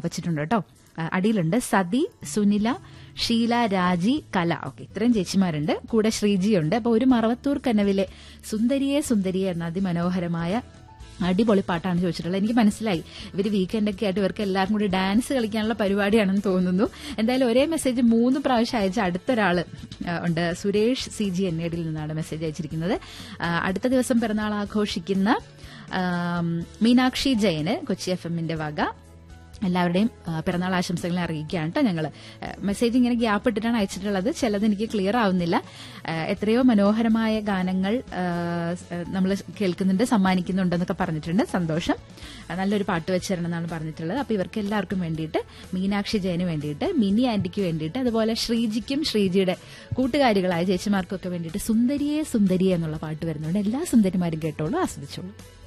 വച്ചിട്ടുണ്ട് കേട്ടോ ആ, അടിയിലുണ്ട് സതി സുനില ഷീല രാജി കല ഓക്കെ ഇത്രയും ചേച്ചിമാരുണ്ട് കൂടെ ശ്രീജിയുണ്ട് അപ്പൊ ഒരു മറവത്തൂർ കനവിലെ സുന്ദരിയെ സുന്ദരിയെ എന്ന അതിമനോഹരമായ അടിപൊളി പാട്ടാണ് ചോദിച്ചിട്ടുള്ളത് എനിക്ക് മനസ്സിലായി ഇവർ വീക്കെൻഡ് ഒക്കെ ആയിട്ട് ഇവർക്ക് എല്ലാവർക്കും കൂടി ഡാൻസ് കളിക്കാനുള്ള പരിപാടിയാണെന്ന് തോന്നുന്നു എന്തായാലും ഒരേ മെസ്സേജ് മൂന്ന് പ്രാവശ്യം അയച്ച അടുത്തൊരാള് ആ, ഉണ്ട് സുരേഷ് സി ജി എൻ എഡിൽ നിന്നാണ് മെസ്സേജ് അയച്ചിരിക്കുന്നത് ആ, അടുത്ത ദിവസം പിറന്നാൾ ആഘോഷിക്കുന്ന ആം, മീനാക്ഷി ജയന് കൊച്ചി എഫ് എമ്മിന്റെ വക എല്ലാവരുടെയും ആ, പിറന്നാൾ ആശംസകളെ അറിയിക്കുകയാണ് കേട്ടോ ഞങ്ങൾ മെസ്സേജ് ഇങ്ങനെ ഗ്യാപ്പ് ഇട്ടിട്ടാണ് അയച്ചിട്ടുള്ളത് ചിലത് എനിക്ക് ക്ലിയർ ആവുന്നില്ല ആ, എത്രയോ മനോഹരമായ ഗാനങ്ങൾ നമ്മൾ കേൾക്കുന്നുണ്ട് സമ്മാനിക്കുന്നുണ്ടെന്നൊക്കെ പറഞ്ഞിട്ടുണ്ട് സന്തോഷം ആ, നല്ലൊരു പാട്ട് വെച്ച് തരണം എന്നാണ് പറഞ്ഞിട്ടുള്ളത് അപ്പോൾ ഇവർക്ക് എല്ലാവർക്കും വേണ്ടിയിട്ട് മീനാക്ഷി ജയന് വേണ്ടിയിട്ട് മിനി ആന്റിക്ക് വേണ്ടിയിട്ട് അതുപോലെ ശ്രീജിക്കും ശ്രീജിയുടെ കൂട്ടുകാരികളായ ചേച്ചിമാർക്കൊക്കെ വേണ്ടിയിട്ട് സുന്ദരിയെ സുന്ദരിയെ എന്നുള്ള പാട്ട് വരുന്നുണ്ട് എല്ലാ സുന്ദരിമാരും കേട്ടോളൂ ആസ്വദിച്ചോളൂ